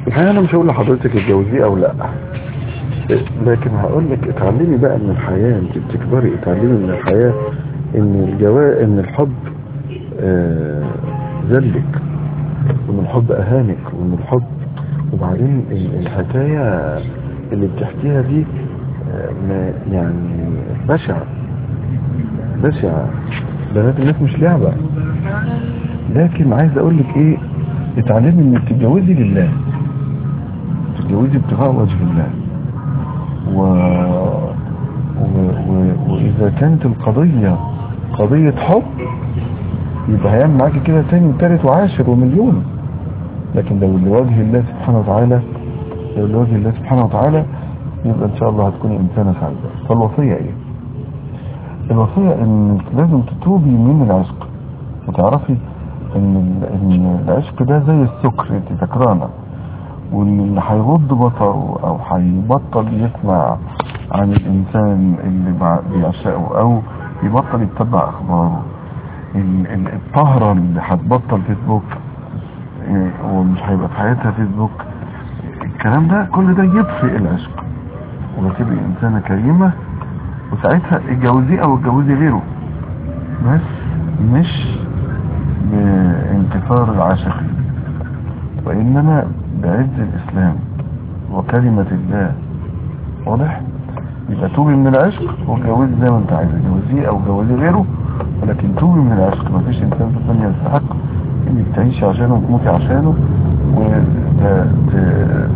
الحقيقة انا مش هقول لحضرتك اتجوزيه او لا لكن هقول لك اتعلمي بقى من الحياة انت بتكبري اتعلمي من الحياة ان الجواء ان الحب آه ذلك وان الحب اهانك وان الحب وبعدين ال- الحكاية اللي بتحكيها دي آه، ما- يعني بشعة بشعة بنات الناس مش لعبة لكن عايز اقول لك ايه اتعلمي انك تتجوزي لله تتجوزي ابتغاء وجه الله و... و... و... واذا كانت القضية قضية حب يبقى هيعمل معاكي كده تاني وتالت وعاشر ومليون لكن لو لوجه الله سبحانه وتعالى لو لوجه الله سبحانه وتعالى يبقى ان شاء الله هتكوني انسانة سعيدة فالوصية ايه الوصية انك لازم تتوبي من العشق وتعرفي ان ال- ان العشق ده زي السكر انت ذكرانه واللي هيغض بصره او هيبطل يسمع عن الانسان اللي بع- بيعشقه او يبطل يتبع اخباره ال- ال- الطهرة اللي هتبطل فيسبوك إيه، ومش هيبقى في حياتها فيسبوك الكلام ده كل ده يطفئ العشق وتبقي انسانة كريمة وساعتها اتجوزيه او اتجوزي غيره بس مش بانتصار العاشق وإنما بعز الإسلام وكلمة الله واضح يبقى توبي من العشق واتجوزي زي ما انت عايز اتجوزيه او جوزي غيره ولكن توبي من العشق مفيش انسان في الدنيا يستحق انك تعيشي عشانه وتموتي عشانه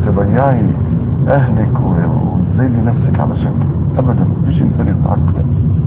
وتضيعي اهلك و- وتذلي نفسك علشانه ابدا مفيش انسان يستحق ده